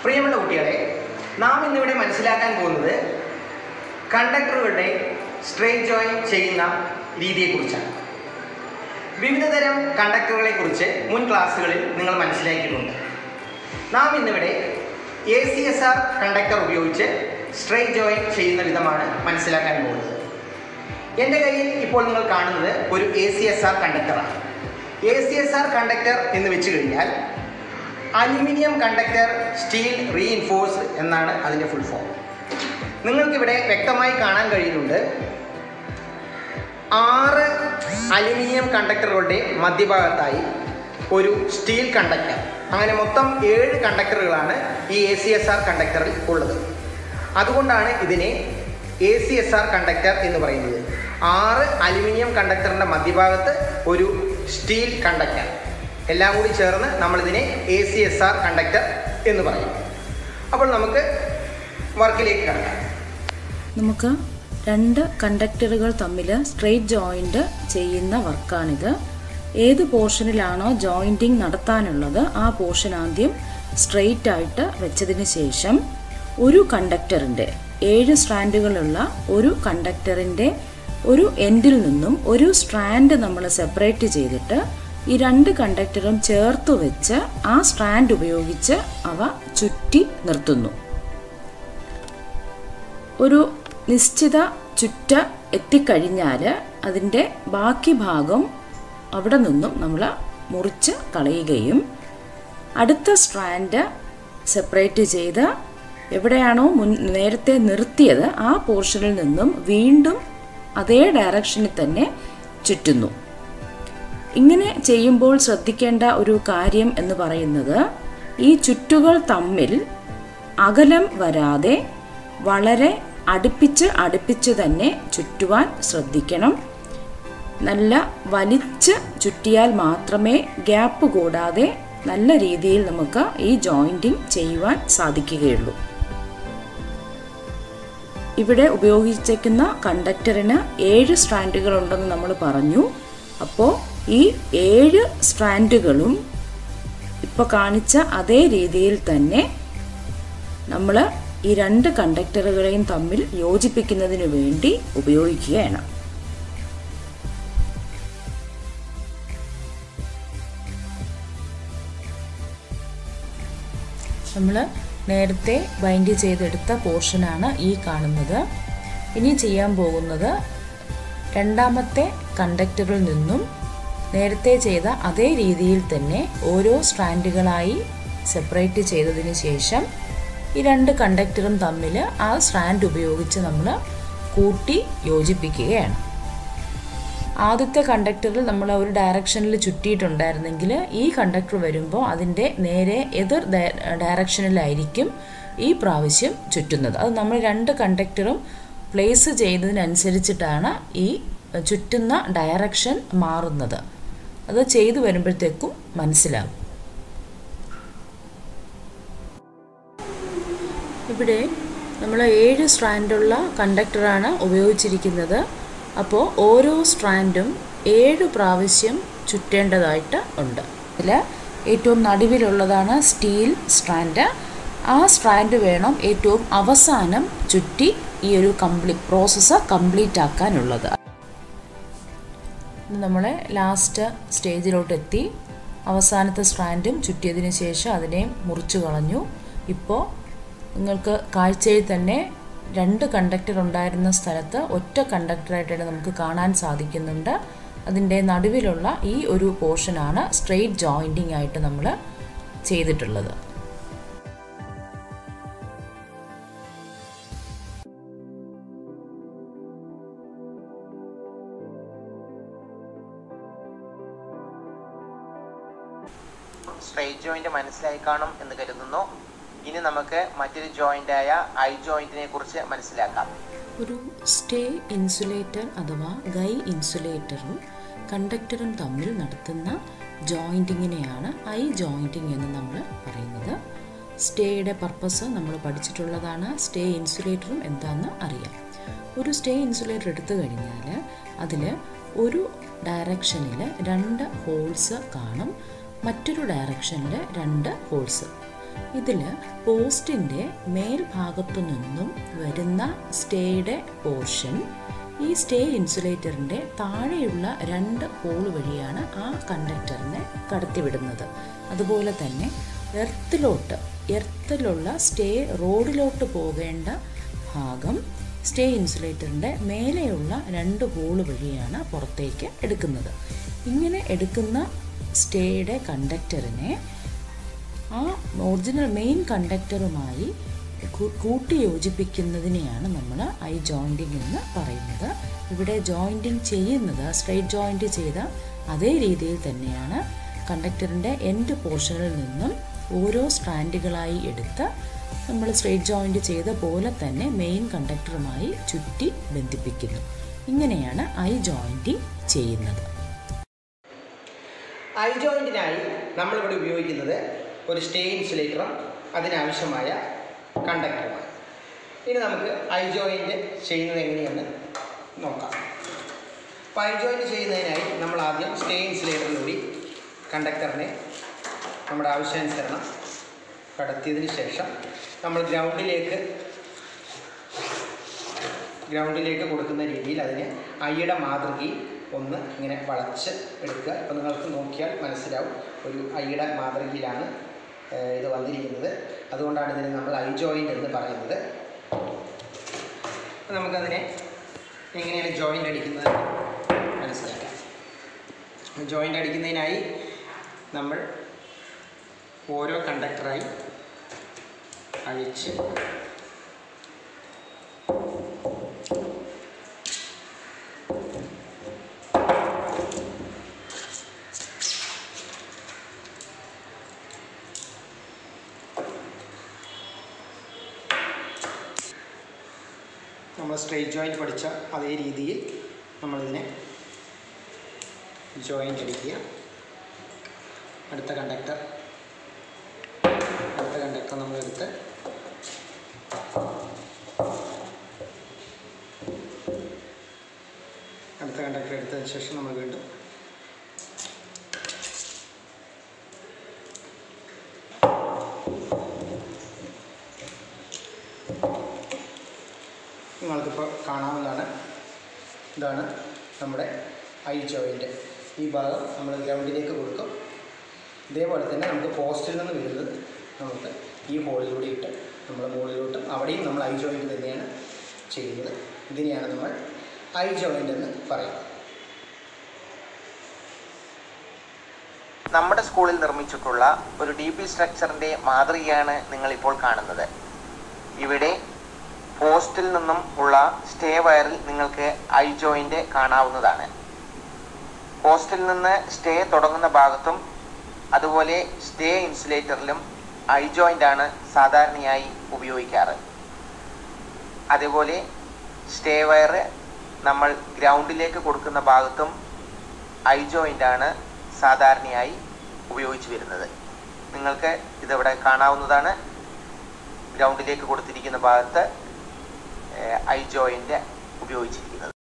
പ്രിയമുള്ള കുട്ടികളെ നാം ഇന്നിവിടെ മനസ്സിലാക്കാൻ പോകുന്നത് കണ്ടക്ടറുകളുടെ സ്ട്രേറ്റ് ജോയിൻ ചെയ്യുന്ന രീതിയെക്കുറിച്ചാണ് വിവിധതരം കണ്ടക്ടറുകളെ കുറിച്ച് മുൻ ക്ലാസ്സുകളിൽ നിങ്ങൾ മനസ്സിലാക്കിയിട്ടുണ്ട് നാം ഇന്നിവിടെ A C S R conductor ഉപയോഗിച്ച് സ്ട്രേറ്റ് ജോയിൻ ചെയ്യുന്ന വിധമാണ് മനസ്സിലാക്കാൻ പോകുന്നത് എൻ്റെ കയ്യിൽ ഇപ്പോൾ നിങ്ങൾ കാണുന്നത് ഒരു എ സി എസ് ആർ കണ്ടക്ടറാണ് A C S R conductor എന്ന് വെച്ച് കഴിഞ്ഞാൽ അലുമിനിയം കണ്ടക്ടർ സ്റ്റീൽ റീഇൻഫോഴ്സ്ഡ് എന്നാണ് അതിൻ്റെ ഫുൾ ഫോം നിങ്ങൾക്കിവിടെ വ്യക്തമായി കാണാൻ കഴിയുന്നുണ്ട് ആറ് അലുമിനിയം കണ്ടക്ടറുകളുടെ മധ്യഭാഗത്തായി ഒരു സ്റ്റീൽ കണ്ടക്ടർ അങ്ങനെ മൊത്തം ഏഴ് കണ്ടക്ടറുകളാണ് ഈ എ സി എസ് ആർ കണ്ടക്ടറിൽ ഉള്ളത് അതുകൊണ്ടാണ് ഇതിനെ A C S R conductor എന്ന് പറയുന്നത് ആറ് അലുമിനിയം കണ്ടക്ടറിൻ്റെ മധ്യഭാഗത്ത് ഒരു സ്റ്റീൽ കണ്ടക്ടർ എല്ലാം കൂടി ചേർന്ന് നമ്മളിതിനെ A C S R conductor എന്ന് പറയും അപ്പോൾ നമുക്ക് വർക്കിലേക്ക് കിടക്കാം നമുക്ക് രണ്ട് കണ്ടക്ടറുകൾ തമ്മിൽ സ്ട്രെയിറ്റ് ജോയിൻ്റ് ചെയ്യുന്ന വർക്കാണിത് ഏത് പോർഷനിലാണോ ജോയിൻറ്റിങ് നടത്താനുള്ളത് ആ പോർഷൻ ആദ്യം സ്ട്രെയിറ്റ് ആയിട്ട് വെച്ചതിന് ശേഷം ഒരു കണ്ടക്ടറിൻ്റെ ഏഴ് സ്ട്രാൻഡുകളുള്ള ഒരു കണ്ടക്ടറിൻ്റെ ഒരു എൻഡിൽ നിന്നും ഒരു സ്ട്രാൻഡ് നമ്മൾ സെപ്പറേറ്റ് ചെയ്തിട്ട് ഈ രണ്ട് കണ്ടക്ടറും ചേർത്ത് വെച്ച് ആ സ്ട്രാൻഡ് ഉപയോഗിച്ച് അവ ചുറ്റി നിർത്തുന്നു ഒരു നിശ്ചിത ചുറ്റ എത്തിക്കഴിഞ്ഞാൽ അതിൻ്റെ ബാക്കി ഭാഗം അവിടെ നിന്നും നമ്മൾ മുറിച്ച് കളയുകയും അടുത്ത സ്ട്രാൻഡ് സെപ്പറേറ്റ് ചെയ്ത് എവിടെയാണോ മുൻ നേരത്തെ നിർത്തിയത് ആ പോർഷനിൽ നിന്നും വീണ്ടും അതേ ഡയറക്ഷനിൽ തന്നെ ചുറ്റുന്നു ഇങ്ങനെ ചെയ്യുമ്പോൾ ശ്രദ്ധിക്കേണ്ട ഒരു കാര്യം എന്ന് പറയുന്നത് ഈ ചുറ്റുകൾ തമ്മിൽ അകലം വരാതെ വളരെ അടുപ്പിച്ച് അടുപ്പിച്ച് തന്നെ ചുറ്റുവാൻ ശ്രദ്ധിക്കണം നല്ല വലിച്ച് ചുറ്റിയാൽ മാത്രമേ ഗ്യാപ്പ് കൂടാതെ നല്ല രീതിയിൽ നമുക്ക് ഈ ജോയിൻറ്റിങ് ചെയ്യുവാൻ സാധിക്കുകയുള്ളൂ ഇവിടെ ഉപയോഗിച്ചേക്കുന്ന കണ്ടക്ടറിന് ഏഴ് സ്ട്രാൻഡുകൾ ഉണ്ടെന്ന് നമ്മൾ പറഞ്ഞു അപ്പോൾ ഈ ഏഴ് സ്ട്രാൻഡുകളും ഇപ്പോൾ കാണിച്ച അതേ രീതിയിൽ തന്നെ നമ്മൾ ഈ രണ്ട് കണ്ടക്ടറുകളെയും തമ്മിൽ യോജിപ്പിക്കുന്നതിന് വേണ്ടി ഉപയോഗിക്കുകയാണ് നമ്മൾ നേരത്തെ ബൈൻഡ് ചെയ്തെടുത്ത പോർഷനാണ് ഈ കാണുന്നത് ഇനി ചെയ്യാൻ പോകുന്നത് രണ്ടാമത്തെ കണ്ടക്ടറിൽ നിന്നും നേരത്തെ ചെയ്ത അതേ രീതിയിൽ തന്നെ ഓരോ സ്ട്രാൻഡുകളായി സെപ്പറേറ്റ് ചെയ്തതിന് ശേഷം ഈ രണ്ട് കണ്ടക്ടറും തമ്മിൽ ആ സ്ട്രാൻഡ് ഉപയോഗിച്ച് നമ്മൾ കൂട്ടി യോജിപ്പിക്കുകയാണ് ആദ്യത്തെ കണ്ടക്ടറിൽ നമ്മൾ ഒരു ഡയറക്ഷനിൽ ചുറ്റിയിട്ടുണ്ടായിരുന്നെങ്കിൽ ഈ കണ്ടക്ടർ വരുമ്പോൾ അതിൻ്റെ നേരെ എതിർ ഡയറക്ഷനിലായിരിക്കും ഈ പ്രാവശ്യം ചുറ്റുന്നത് അത് നമ്മൾ രണ്ട് കണ്ടക്ടറും പ്ലേസ് ചെയ്യുന്നതിനനുസരിച്ചിട്ടാണ് ഈ ചുറ്റുന്ന ഡയറക്ഷൻ മാറുന്നത് അത് ചെയ്തു വരുമ്പോഴത്തേക്കും മനസ്സിലാവും ഇവിടെ നമ്മൾ ഏഴ് സ്ട്രാൻഡുള്ള കണ്ടക്ടറാണ് ഉപയോഗിച്ചിരിക്കുന്നത് അപ്പോൾ ഓരോ സ്ട്രാൻഡും ഏഴ് പ്രാവശ്യം ചുറ്റേണ്ടതായിട്ട് ഉണ്ട് ഇതിൽ ഏറ്റവും നടുവിലുള്ളതാണ് സ്റ്റീൽ സ്ട്രാൻഡ് ആ സ്ട്രാൻഡ് വേണം ഏറ്റവും അവസാനം ചുറ്റി ഈ ഒരു കംപ്ലീറ്റ് പ്രോസസ്സ് കംപ്ലീറ്റ് ആക്കാനുള്ളത് നമ്മൾ ലാസ്റ്റ് സ്റ്റേജിലോട്ട് എത്തി അവസാനത്തെ സ്ട്രാൻഡും ചുറ്റിയതിന് ശേഷം അതിനെ മുറിച്ച് കളഞ്ഞു ഇപ്പോൾ നിങ്ങൾക്ക് കാഴ്ചയിൽ തന്നെ രണ്ട് കണ്ടക്ടർ ഉണ്ടായിരുന്ന സ്ഥലത്ത് ഒറ്റ കണ്ടക്ടറായിട്ടാണ് നമുക്ക് കാണാൻ സാധിക്കുന്നുണ്ട് അതിൻ്റെ നടുവിലുള്ള ഈ ഒരു പോർഷനാണ് സ്ട്രെയിറ്റ് ജോയിൻറ്റിംഗ് ആയിട്ട് നമ്മൾ ചെയ്തിട്ടുള്ളത് സ്ട്രൈറ്റ് ജോയിന്റ് മനസ്സിലായി കാണും എന്ന് കരുതുന്നു ഇനി നമുക്ക് മറ്റൊരു ജോയിന്റായ ഐ ജോയിന്റിനെ കുറിച്ച് മനസ്സിലാക്കാം ഒരു സ്റ്റേ ഇൻസുലേറ്റർ അഥവാ ഗൈ ഇൻസുലേറ്ററും കണ്ടക്ടറും തമ്മിൽ നടത്തുന്ന ജോയിൻറ്റിങ്ങിനെയാണ് ഐ ജോയിൻറ്റിങ് എന്ന് നമ്മൾ പറയുന്നത് സ്റ്റേയുടെ പർപ്പസ് നമ്മൾ പഠിച്ചിട്ടുള്ളതാണ് സ്റ്റേ ഇൻസുലേറ്ററും എന്താണെന്ന് അറിയാം ഒരു സ്റ്റേ ഇൻസുലേറ്റർ എടുത്തു കഴിഞ്ഞാൽ അതിൽ ഒരു ഡയറക്ഷനിൽ രണ്ട് ഹോൾസ് കാണും മറ്റൊരു ഡയറക്ഷനിൽ രണ്ട് ഹോൾസ് ഇതിൽ പോസ്റ്റിൻ്റെ മേൽഭാഗത്തു നിന്നും വരുന്ന സ്റ്റേയുടെ പോർഷൻ ഈ സ്റ്റേ ഇൻസുലേറ്ററിൻ്റെ താഴെയുള്ള രണ്ട് ഹോൾ വഴിയാണ് ആ കണ്ടക്ടറിനെ കടത്തിവിടുന്നത് അതുപോലെ തന്നെ എർത്തിലോട്ട് എർത്തിലുള്ള സ്റ്റേ റോഡിലോട്ട് പോകേണ്ട ഭാഗം സ്റ്റേ ഇൻസുലേറ്ററിൻ്റെ മേലെയുള്ള രണ്ട് ഹോൾ വഴിയാണ് പുറത്തേക്ക് എടുക്കുന്നത് ഇങ്ങനെ എടുക്കുന്ന സ്റ്റേയുടെ കണ്ടക്ടറിനെ ആ ഒറിജിനൽ മെയിൻ കണ്ടക്ടറുമായി കൂ- കൂട്ടി യോജിപ്പിക്കുന്നതിനെയാണ് നമ്മൾ ഐ ജോയിൻറ്റിംഗ് എന്ന് പറയുന്നത് ഇവിടെ ജോയിൻറ്റിംഗ് ചെയ്യുന്നത് സ്ട്രെയിറ്റ് ജോയിൻറ്റ് ചെയ്ത അതേ രീതിയിൽ തന്നെയാണ് കണ്ടക്ടറിൻ്റെ എൻഡ് പോർഷനിൽ നിന്നും ഓരോ സ്ട്രാൻഡുകളായി എടുത്ത് നമ്മൾ സ്ട്രെയിറ്റ് ജോയിൻറ്റ് ചെയ്ത പോലെ തന്നെ മെയിൻ കണ്ടക്ടറുമായി ചുറ്റി ബന്ധിപ്പിക്കുന്നു ഇങ്ങനെയാണ് ഐ ജോയിൻറ്റിംഗ് ചെയ്യുന്നത് ഐ ജോയിൻറ്റിനായി നമ്മളിവിടെ ഉപയോഗിക്കുന്നത് ഒരു സ്റ്റേ ഇൻസുലേറ്ററും അതിനാവശ്യമായ കണ്ടക്ടറുമാണ് ഇനി നമുക്ക് ഐ ജോയിൻറ്റ് ചെയ്യുന്നത് എങ്ങനെയെന്ന് നോക്കാം അപ്പോൾ ഐ ജോയിൻറ്റ് ചെയ്യുന്നതിനായി നമ്മൾ ആദ്യം സ്റ്റേ ഇൻസുലേറ്ററിലൂടെ കണ്ടക്ടറിനെ നമ്മുടെ ആവശ്യാനുസരണം കടത്തിയതിന് ശേഷം നമ്മൾ ഗ്രൗണ്ടിലേക്ക് ഗ്രൗണ്ടിലേക്ക് കൊടുക്കുന്ന രീതിയിൽ അതിന് ഐയുടെ മാതൃകയിൽ ഒന്ന് ഇങ്ങനെ വളച്ച് എടുക്കുക അപ്പോൾ നിങ്ങൾക്ക് നോക്കിയാൽ മനസ്സിലാവും ഒരു ഐയുടെ മാതൃകയിലാണ് ഏഹ്, ഇത് വന്നിരിക്കുന്നത് അതുകൊണ്ടാണ് ഇതിന് നമ്മൾ ഐ ജോയിൻ്റ് എന്ന് പറയുന്നത് അപ്പോൾ നമുക്കതിനെ എങ്ങനെയാണ് ജോയിൻ്റ് അടിക്കുന്നത് എന്ന് മനസ്സിലാക്കാം ജോയിൻ്റ് അടിക്കുന്നതിനായി നമ്മൾ ഓരോ കണ്ടക്ടറായി അഴിച്ച് നമ്മൾ സ്ട്രെയിറ്റ് ജോയിൻറ്റ് പഠിച്ച അതേ രീതിയിൽ നമ്മളിതിനെ ജോയിൻ്റ് അടിക്കുക അടുത്ത കണ്ടക്ടർ അടുത്ത കണ്ടക്ടർ നമ്മളെടുത്ത് അടുത്ത കണ്ടക്ടർ എടുത്തതിന് ശേഷം നമ്മൾ വീണ്ടും നിങ്ങൾക്കിപ്പോൾ കാണാവുന്നതാണ് ഇതാണ് നമ്മുടെ ഐ ജോയിൻ്റ് ഈ ഭാഗം നമ്മൾ ഗ്രൗണ്ടിലേക്ക് കൊടുക്കും ഇതേപോലെ തന്നെ നമുക്ക് പോസ്റ്റിൽ നിന്ന് വരുന്നത് നമുക്ക് ഈ ഹോളിലൂടെ ഇട്ട് നമ്മൾ മുകളിലോട്ട് അവിടെയും നമ്മൾ ഐ ജോയിൻ്റ് തന്നെയാണ് ചെയ്യുന്നത് ഇതിനെയാണ് നമ്മൾ ഐ ജോയിൻ്റ് എന്ന് പറയുന്നത് നമ്മുടെ സ്കൂളിൽ നിർമ്മിച്ചിട്ടുള്ള ഒരു ഡി പി സ്ട്രക്ചറിന്റെ മാതൃകയാണ് നിങ്ങൾ ഇപ്പോൾ കാണുന്നത് ഇവിടെ പോസ്റ്റിൽ നിന്നും ഉള്ള സ്റ്റേ വയറിൽ നിങ്ങൾക്ക് ഐ ജോയിന്റ് കാണാവുന്നതാണ് പോസ്റ്റിൽ നിന്ന് സ്റ്റേ തുടങ്ങുന്ന ഭാഗത്തും അതുപോലെ സ്റ്റേ ഇൻസുലേറ്ററിലും ഐ ജോയിന്റ് ആണ് സാധാരണയായി ഉപയോഗിക്കാറ് അതേപോലെ സ്റ്റേ വയർ നമ്മൾ ഗ്രൗണ്ടിലേക്ക് കൊടുക്കുന്ന ഭാഗത്തും ഐ ജോയിന്റ് ആണ് സാധാരണയായി ഉപയോഗിച്ച് വരുന്നത് നിങ്ങൾക്ക് ഇതിവിടെ കാണാവുന്നതാണ് ഗ്രൗണ്ടിലേക്ക് കൊടുത്തിരിക്കുന്ന ഭാഗത്ത് ഐ ജോയിന്റ് ഉപയോഗിച്ചിരിക്കുന്നത്